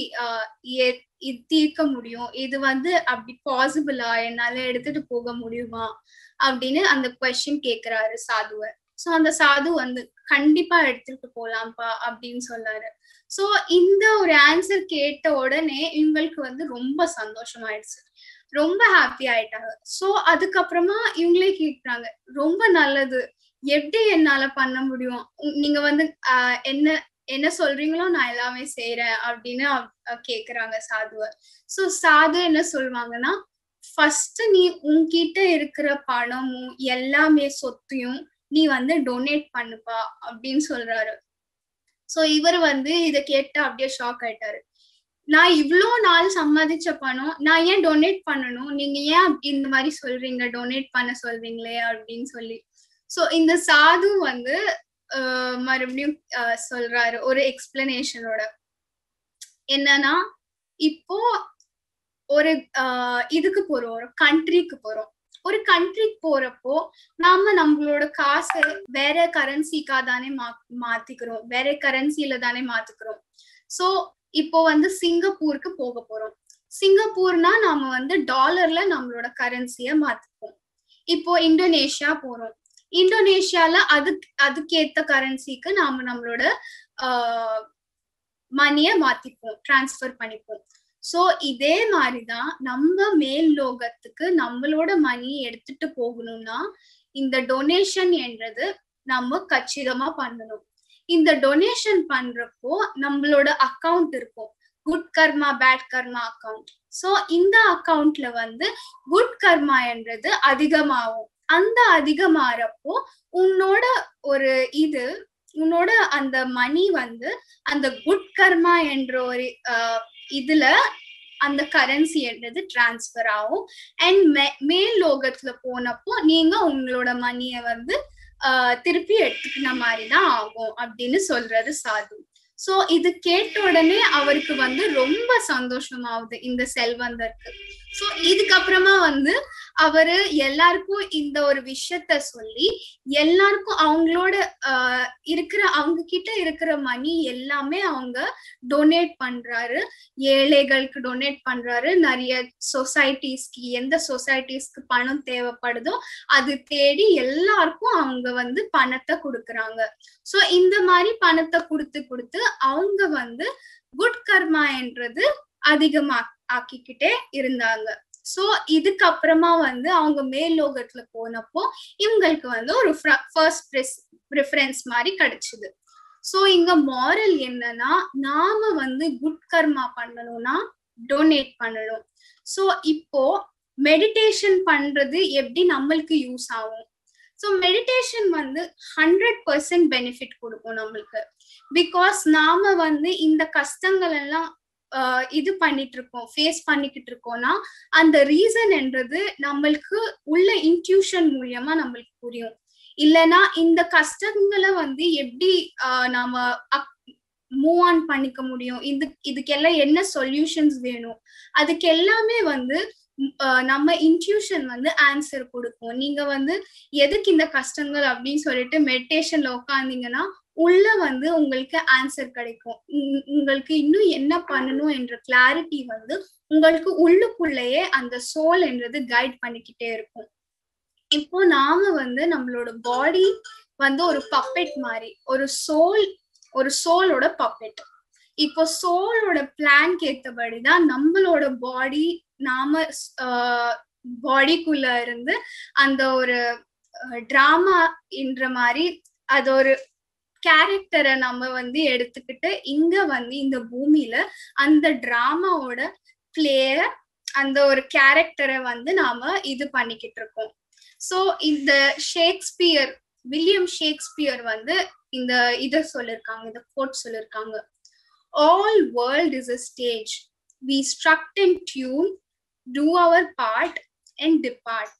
தீர்க்க முடியும் இது வந்து அப்படி பாசிபிளா என்னால எடுத்துட்டு போக முடியுமா அப்படின்னு அந்த கொஸ்டின் கேக்குறாரு சாதுவை சோ அந்த சாது வந்து கண்டிப்பா எடுத்துட்டு போலாம்ப்பா அப்படின்னு சொன்னாரு சோ இந்த ஒரு ஆன்சர் கேட்ட உடனே இவங்களுக்கு வந்து ரொம்ப சந்தோஷமாயிடுச்சு ரொம்ப ஹாப்பி ஆயிட்டாங்க சோ அதுக்கப்புறமா இவங்களே கேக்குறாங்க ரொம்ப நல்லது எப்படி என்னால பண்ண முடியும் நீங்க வந்து ஆஹ் என்ன என்ன சொல்றீங்களோ நான் எல்லாமே செய்யறேன் அப்படின்னு கேக்குறாங்க சாதுவ சோ சாது என்ன சொல்லுவாங்கன்னா ஃபர்ஸ்ட் நீ உன்கிட்ட இருக்கிற பணமும் எல்லாமே சொத்தையும் நீ வந்து டொனேட் பண்ணுப்பா அப்படின்னு சொல்றாரு சோ இவர் வந்து இத கேட்டு அப்படியே ஷாக் ஆயிட்டாரு நான் இவ்வளோ நாள் சம்பாதிச்ச பணம் நான் ஏன் டொனேட் பண்ணணும் நீங்க ஏன் இந்த மாதிரி சொல்றீங்க டொனேட் பண்ண சொல்றீங்களே அப்படின்னு சொல்லி சோ இந்த சாது வந்து மறுபடியும் சொல்றாரு ஒரு எக்ஸ்பிளனேஷனோட என்னன்னா இப்போ ஒரு இதுக்கு போறோம் ஒரு கண்ட்ரிக்கு போறோம் ஒரு கண்ட்ரிக்கு போறப்போ நாம நம்மளோட காசை வேற கரன்சிக்கா தானே மா மாத்திக்கிறோம் வேற கரன்சில தானே மாத்திக்கிறோம் சோ இப்போ வந்து சிங்கப்பூருக்கு போக போறோம் சிங்கப்பூர்னா நாம வந்து டாலர்ல நம்மளோட கரன்சிய மாத்திப்போம் இப்போ இந்தோனேஷியா போறோம் இந்தோனேஷியால அதுக்கு அதுக்கேத்த கரன்சிக்கு நாம நம்மளோட ஆஹ் மணிய மாத்திப்போம் டிரான்ஸ்ஃபர் பண்ணிப்போம் சோ இதே மாதிரிதான் நம்ம மேல் லோகத்துக்கு நம்மளோட மணி எடுத்துட்டு போகணும்னா இந்த டொனேஷன் என்றது நம்ம கச்சிதமா பண்ணணும் இந்த டொனேஷன் பண்றப்போ நம்மளோட அக்கவுண்ட் இருக்கும் good karma bad karma account so இந்த அக்கவுண்ட்ல வந்து குட் கர்மா என்றது அதிகமாகும் அந்த அதிகமாறப்போ உன்னோட ஒரு இது உன்னோட அந்த மணி வந்து அந்த குட் கர்மா என்ற ஒரு ஆஹ் இதுல அந்த கரன்சி என்றது டிரான்ஸ்ஃபர் ஆகும் அண்ட் மே மேல் லோகத்துல போனப்போ நீங்க உங்களோட மணியை வந்து ஆஹ் திருப்பி எடுத்துக்கின மாதிரி தான் ஆகும் அப்படின்னு சொல்றாரு சாது சோ இது கேட்ட உடனே அவருக்கு வந்து ரொம்ப சந்தோஷமாகுது இந்த செல்வந்தருக்கு சோ இதுக்கப்புறமா வந்து அவரு எல்லாருக்கும் இந்த ஒரு விஷயத்த சொல்லி எல்லாருக்கும் அவங்களோட ஆஹ் இருக்கிற அவங்க கிட்ட இருக்கிற மணி எல்லாமே அவங்க டொனேட் பண்றாரு ஏழைகளுக்கு டொனேட் பண்றாரு நிறைய சொசைட்டிஸ்க்கு எந்த சொசைட்டிஸ்க்கு பணம் தேவைப்படுதோ அது தேடி எல்லாருக்கும் அவங்க வந்து பணத்தை கொடுக்கறாங்க சோ இந்த மாதிரி பணத்தை கொடுத்து கொடுத்து அவங்க வந்து குட் கர்மா என்றது அதிகமா ஆக்கிக்கிட்டே இருந்தாங்க சோ இதுக்கப்புறமா வந்து அவங்க மேல் லோகத்துல போனப்போ இவங்களுக்கு வந்து ஒரு ஃபர்ஸ்ட் ப்ரிஃபரன்ஸ் மாதிரி கிடைச்சது சோ இங்க மாரல் என்னன்னா நாம வந்து குட் கர்மா பண்ணணும்னா டொனேட் பண்ணணும் சோ இப்போ மெடிடேஷன் பண்றது எப்படி நம்மளுக்கு யூஸ் ஆகும் ஸோ மெடிடேஷன் வந்து ஹண்ட்ரட் பர்சன்ட் பெனிஃபிட் கொடுக்கும் நம்மளுக்கு பிகாஸ் நாம வந்து இந்த கஷ்டங்கள் எல்லாம் இது பண்ணிட்டு இருக்கோம் ஃபேஸ் பண்ணிக்கிட்டு இருக்கோம்னா அந்த ரீசன் என்றது நம்மளுக்கு உள்ள இன்ட்யூஷன் மூலியமா நம்மளுக்கு புரியும் இல்லைன்னா இந்த கஷ்டங்களை வந்து எப்படி நம்ம மூவ் ஆன் பண்ணிக்க முடியும் இது இதுக்கெல்லாம் என்ன சொல்யூஷன்ஸ் வேணும் அதுக்கு எல்லாமே வந்து நம்ம இன்ட்யூஷன் வந்து ஆன்சர் கொடுக்கும் நீங்க வந்து எதுக்கு இந்த கஷ்டங்கள் அப்படின்னு சொல்லிட்டு மெடிடேஷன்ல உட்காந்தீங்கன்னா உள்ள வந்து உங்களுக்கு ஆன்சர் கிடைக்கும் உங்களுக்கு இன்னும் என்ன பண்ணணும் என்ற கிளாரிட்டி வந்து உங்களுக்கு உள்ளுக்குள்ளேயே அந்த சோல் என்றது கைட் பண்ணிக்கிட்டே இருக்கும் இப்போ நாம வந்து நம்மளோட பாடி வந்து ஒரு பப்பெட் மாதிரி ஒரு சோல் ஒரு சோலோட பப்பெட் இப்போ சோலோட பிளான்க்கு ஏத்தபடிதான் நம்மளோட பாடி நாம பாடிக்குள்ள இருந்து அந்த ஒரு டிராமா என்ற மாதிரி அது ஒரு கேரக்டரை நம்ம வந்து எடுத்துக்கிட்டு இங்க வந்து இந்த பூமியில அந்த டிராமாவோட பிளேயர் அந்த ஒரு கேரக்டரை வந்து நாம இது பண்ணிக்கிட்டு இருக்கோம் சோ இந்த ஷேக்ஸ்பியர் வில்லியம் ஷேக்ஸ்பியர் வந்து இந்த இத சொல்லிருக்காங்க இந்த கோட் சொல்லிருக்காங்க all world is a stage we strut and tune to our part and depart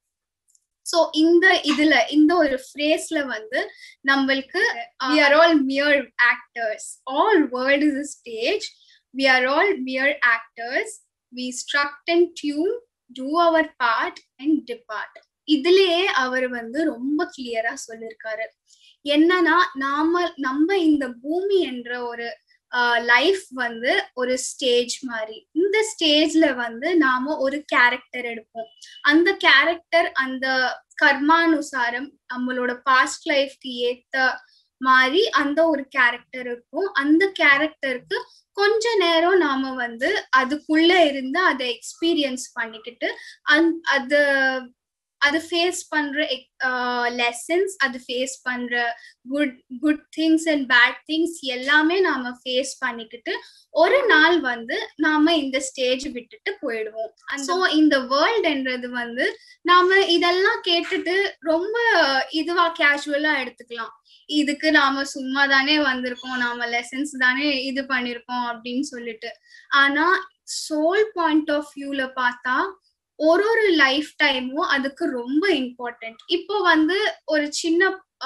so இந்த இதுல இந்த ஒரு ஃப்ரேஸ்ல வந்து நம்மளுக்கு we are all mere actors all world is a stage we are all mere actors we strut and tune to our part and depart இதுலயே our வந்து ரொம்ப கிளியரா சொல்லியிருக்காரு என்னன்னா நாம நம்ம இந்த பூமி என்ற ஒரு லைஃப் வந்து ஒரு ஸ்டேஜ் மாதிரி இந்த ஸ்டேஜ்ல வந்து நாம ஒரு கேரக்டர் எடுப்போம் அந்த கேரக்டர் அந்த கர்மானுசாரம் நம்மளோட பாஸ்ட் லைஃப்க்கு ஏத்த மாதிரி அந்த ஒரு கேரக்டர் இருக்கும் அந்த கேரக்டருக்கு கொஞ்ச நேரம் நாம வந்து அதுக்குள்ள இருந்து அதை எக்ஸ்பீரியன்ஸ் பண்ணிக்கிட்டு அந் அது அது ஃபேஸ் பண்ற லெசன்ஸ் அது ஃபேஸ் பண்ற good good things and bad things எல்லாமே நாம ஃபேஸ் பண்ணிக்கிட்டு ஒரு நாள் வந்து நாம இந்த ஸ்டேஜ் விட்டுட்டு போயிடுவோம் ஸோ இந்த வேர்ல்டுன்றது வந்து நாம இதெல்லாம் கேட்டுட்டு ரொம்ப இதுவா கேஷுவலா எடுத்துக்கலாம் இதுக்கு நாம சும்மா தானே வந்திருக்கோம் நாம லெசன்ஸ் தானே இது பண்ணிருக்கோம் அப்படின்னு சொல்லிட்டு ஆனா சோல் பாயிண்ட் ஆஃப் வியூல பார்த்தா ஒரு ஒரு லைஃப் டைமும் அதுக்கு ரொம்ப இம்பார்ட்டன்ட் இப்போ வந்து ஒரு சின்ன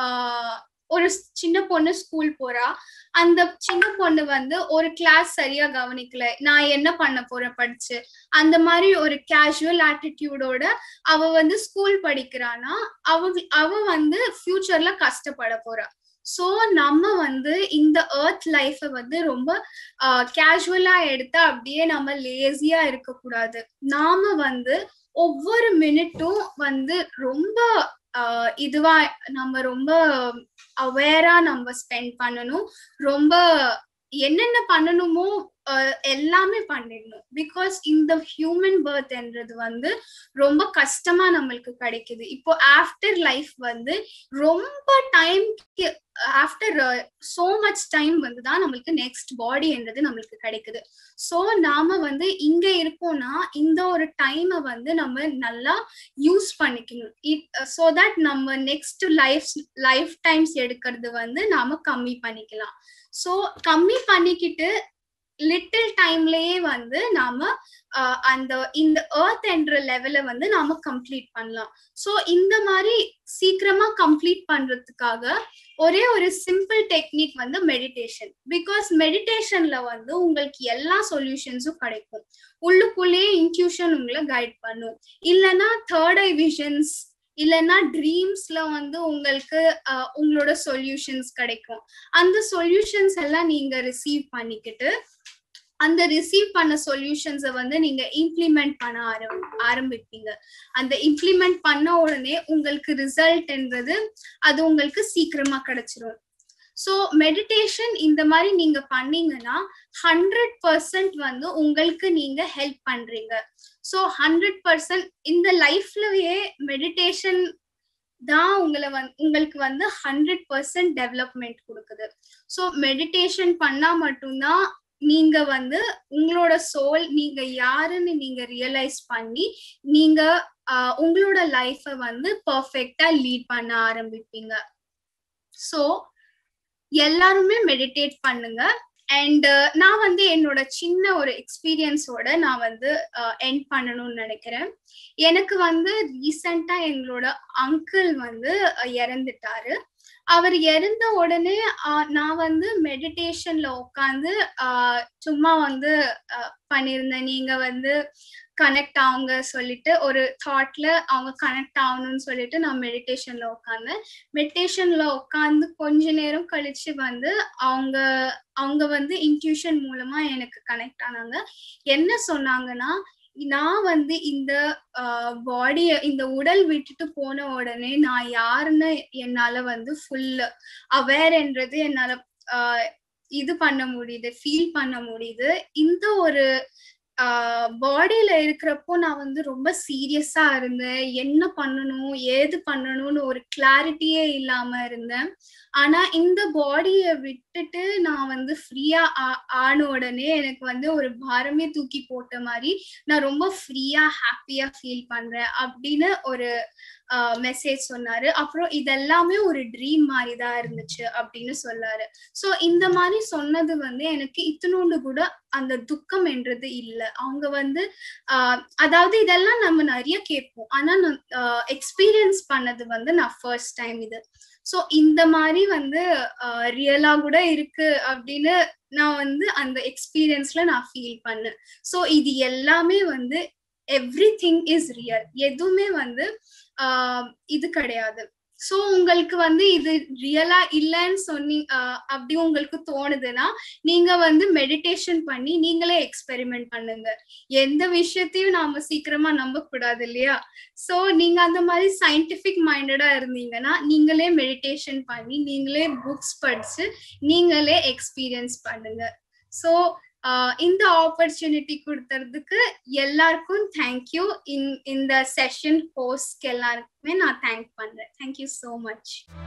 ஒரு சின்ன பொண்ணு ஸ்கூல் போறா அந்த சின்ன பொண்ணு வந்து ஒரு கிளாஸ் சரியா கவனிக்கல நான் என்ன பண்ண போறேன் படிச்சு அந்த மாதிரி ஒரு கேஷுவல் ஆட்டிடியூடோட அவ வந்து ஸ்கூல் படிக்கிறானா அவ அவ வந்து ஃபியூச்சர்ல கஷ்டப்பட போறா சோ நம்ம வந்து இந்த ஏர்த் லைஃப வந்து ரொம்ப கேஷுவலா எடுத்து அப்படியே நம்ம லேசியா இருக்கக்கூடாது நாம வந்து ஒவ்வொரு மினிட்டும் வந்து ரொம்ப இதுவா நம்ம ரொம்ப அவேரா நம்ம ஸ்பெண்ட் பண்ணணும் ரொம்ப என்னென்ன பண்ணணுமோ எல்லாமே பண்ணிடணும் பிகாஸ் இந்த ஹியூமன் பர்த்ன்றது வந்து ரொம்ப கஷ்டமா நம்மளுக்கு கிடைக்குது இப்போ ஆஃப்டர் லைஃப் வந்து ரொம்ப time after so much time வந்து தான் நம்மளுக்கு நெக்ஸ்ட் பாடி என்றது நம்மளுக்கு கிடைக்குது ஸோ நாம வந்து இங்க இருக்கோம்னா இந்த ஒரு டைமை வந்து நம்ம நல்லா யூஸ் பண்ணிக்கணும் இட் ஸோ தட் நம்ம நெக்ஸ்ட் லைஃப் லைஃப் டைம்ஸ் எடுக்கிறது வந்து நாம கம்மி பண்ணிக்கலாம் ஸோ கம்மி பண்ணிக்கிட்டு லிட்டில் டைம்லயே வந்து நாம அந்த இந்த ஏர்த் என்ற லெவல வந்து நாம கம்ப்ளீட் பண்ணலாம் ஸோ இந்த மாதிரி சீக்கிரமா கம்ப்ளீட் பண்றதுக்காக ஒரே ஒரு சிம்பிள் டெக்னிக் வந்து மெடிடேஷன் பிகாஸ் மெடிடேஷன்ல வந்து உங்களுக்கு எல்லா சொல்யூஷன்ஸும் கிடைக்கும் உள்ளுக்குள்ளேயே இன்ட்யூஷன் உங்களை கைட் பண்ணும் இல்லைன்னா தேர்ட் ஐ விஷன்ஸ் இல்லைன்னா ட்ரீம்ஸ்ல வந்து உங்களுக்கு உங்களோட சொல்யூஷன்ஸ் கிடைக்கும் அந்த சொல்யூஷன்ஸ் எல்லாம் நீங்க ரிசீவ் பண்ணிக்கிட்டு அந்த ரிசீவ் பண்ண சொல்யூஷன்ஸை வந்து நீங்க இம்ப்ளிமெண்ட் பண்ண ஆரம் ஆரம்பிப்பீங்க அந்த இம்ப்ளிமெண்ட் பண்ண உடனே உங்களுக்கு ரிசல்ட்ன்றது அது உங்களுக்கு சீக்கிரமா கிடைச்சிரும் ஸோ மெடிடேஷன் இந்த மாதிரி நீங்க பண்ணீங்கன்னா ஹண்ட்ரட் பர்சன்ட் வந்து உங்களுக்கு நீங்க ஹெல்ப் பண்றீங்க ஸோ ஹண்ட்ரட் பர்சன்ட் இந்த லைஃப்லயே மெடிடேஷன் தான் உங்களை வந்து உங்களுக்கு வந்து ஹண்ட்ரட் பர்சன்ட் டெவலப்மெண்ட் கொடுக்குது ஸோ மெடிடேஷன் பண்ணா மட்டும்தான் நீங்க வந்து உங்களோட சோல் நீங்க யாருன்னு நீங்க ரியலைஸ் பண்ணி நீங்க உங்களோட லைஃப வந்து பர்ஃபெக்டா லீட் பண்ண ஆரம்பிப்பீங்க ஸோ எல்லாருமே மெடிடேட் பண்ணுங்க அண்ட் நான் வந்து என்னோட சின்ன ஒரு எக்ஸ்பீரியன்ஸோட நான் வந்து எண்ட் பண்ணணும்னு நினைக்கிறேன் எனக்கு வந்து ரீசெண்டா எங்களோட அங்கிள் வந்து இறந்துட்டாரு அவர் இறந்த உடனே நான் வந்து மெடிடேஷன்ல உட்காந்து சும்மா வந்து பண்ணியிருந்தேன் நீங்க வந்து கனெக்ட் ஆகுங்க சொல்லிட்டு ஒரு தாட்ல அவங்க கனெக்ட் ஆகணும்னு சொல்லிட்டு நான் மெடிடேஷன்ல உட்காந்தேன் மெடிடேஷன்ல உட்காந்து கொஞ்ச நேரம் கழிச்சு வந்து அவங்க அவங்க வந்து இன்ட்யூஷன் மூலமா எனக்கு கனெக்ட் ஆனாங்க என்ன சொன்னாங்கன்னா நான் வந்து இந்த பாடிய இந்த உடல் விட்டுட்டு போன உடனே நான் யாருன்னு என்னால வந்து ஃபுல் அவேர்ன்றது என்னால இது பண்ண முடியுது ஃபீல் பண்ண முடியுது இந்த ஒரு பாடியில இருக்கிறப்போ நான் வந்து ரொம்ப சீரியஸா இருந்தேன் என்ன பண்ணணும் ஏது பண்ணணும்னு ஒரு கிளாரிட்டியே இல்லாம இருந்தேன் ஆனா இந்த பாடிய விட்டுட்டு நான் வந்து ஃப்ரீயா ஆன உடனே எனக்கு வந்து ஒரு பாரமே தூக்கி போட்ட மாதிரி நான் ரொம்ப ஃப்ரீயா ஹாப்பியா ஃபீல் பண்றேன் அப்படின்னு ஒரு மெசேஜ் சொன்னாரு அப்புறம் இதெல்லாமே ஒரு ட்ரீம் மாதிரி தான் இருந்துச்சு அப்படின்னு சொல்லாரு சோ இந்த மாதிரி சொன்னது வந்து எனக்கு இத்தினோண்டு கூட அந்த துக்கம் என்றது இல்லை அவங்க வந்து ஆஹ் அதாவது இதெல்லாம் நம்ம நிறைய கேட்போம் ஆனா நான் எக்ஸ்பீரியன்ஸ் பண்ணது வந்து நான் ஃபர்ஸ்ட் டைம் இது சோ இந்த மாதிரி வந்து ரியலா கூட இருக்கு அப்படின்னு நான் வந்து அந்த எக்ஸ்பீரியன்ஸ்ல நான் ஃபீல் பண்ணேன் சோ இது எல்லாமே வந்து எவ்ரி திங் இஸ் ரியல் எதுவுமே வந்து ஆஹ் இது கிடையாது சோ உங்களுக்கு வந்து இது ரியலா இல்லைன்னு சொன்னி அப்படி உங்களுக்கு தோணுதுன்னா நீங்க வந்து மெடிடேஷன் பண்ணி நீங்களே எக்ஸ்பெரிமெண்ட் பண்ணுங்க எந்த விஷயத்தையும் நாம சீக்கிரமா நம்ப கூடாது இல்லையா சோ நீங்க அந்த மாதிரி சயின்டிபிக் மைண்டடா இருந்தீங்கன்னா நீங்களே மெடிடேஷன் பண்ணி நீங்களே புக்ஸ் படிச்சு நீங்களே எக்ஸ்பீரியன்ஸ் பண்ணுங்க சோ இந்த ஆப்பர்ச்சுனிட்டி கொடுத்ததுக்கு எல்லாருக்கும் தேங்க்யூ இன் இந்த செஷன் ஹோஸ்ட்க்கு எல்லாருக்குமே நான் தேங்க் பண்றேன் தேங்க்யூ ஸோ மச்